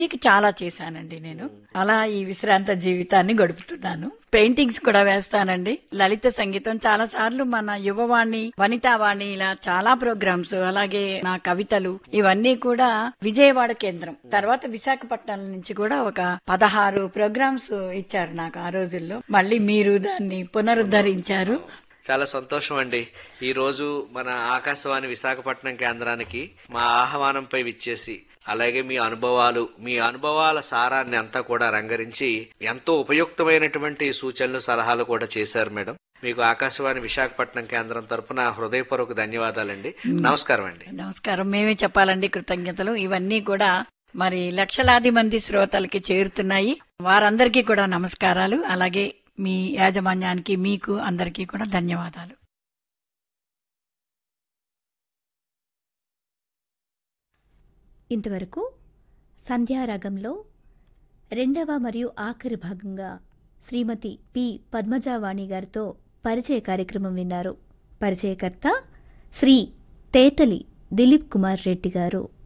నీకు చాలా చేశానండి నేను అలా ఈ విశ్రాంత జీవితాన్ని గడుపుతున్నాను పెయింటింగ్స్ కూడా వేస్తానండి లలిత సంగీతం చాలా సార్లు మన యువవాణి వనితావాణి ఇలా చాలా ప్రోగ్రామ్స్ అలాగే నా కవితలు ఇవన్నీ కూడా విజయవాడ కేంద్రం తర్వాత విశాఖపట్నం నుంచి కూడా ఒక పదహారు ప్రోగ్రామ్స్ ఇచ్చారు నాకు ఆ రోజుల్లో మళ్ళీ మీరు దాన్ని పునరుద్ధరించారు చాలా సంతోషం అండి ఈ రోజు మన ఆకాశవాణి విశాఖపట్నం కేంద్రానికి మా ఆహ్వానంపై విచ్చేసి అలాగే మీ అనుభవాలు మీ అనుభవాల సారాన్ని అంతా కూడా రంగరించి ఎంతో ఉపయుక్తమైనటువంటి సూచనలు సలహాలు కూడా చేశారు మేడం మీకు ఆకాశవాణి విశాఖపట్నం కేంద్రం తరపున హృదయపూర్వక ధన్యవాదాలండి నమస్కారం అండి నమస్కారం మేమే చెప్పాలండి కృతజ్ఞతలు ఇవన్నీ కూడా మరి లక్షలాది మంది శ్రోతలకి చేరుతున్నాయి వారందరికీ కూడా నమస్కారాలు అలాగే మీ యాజమాన్యానికి మీకు అందరికీ కూడా ధన్యవాదాలు ఇంతవరకు సంధ్యారాగంలో రెండవ మరియు ఆఖరి భాగంగా శ్రీమతి పి పద్మజావాణి గారితో పరిచయ కార్యక్రమం విన్నారు పరిచయకర్త శ్రీ తేతలి దిలీప్ కుమార్ రెడ్డి గారు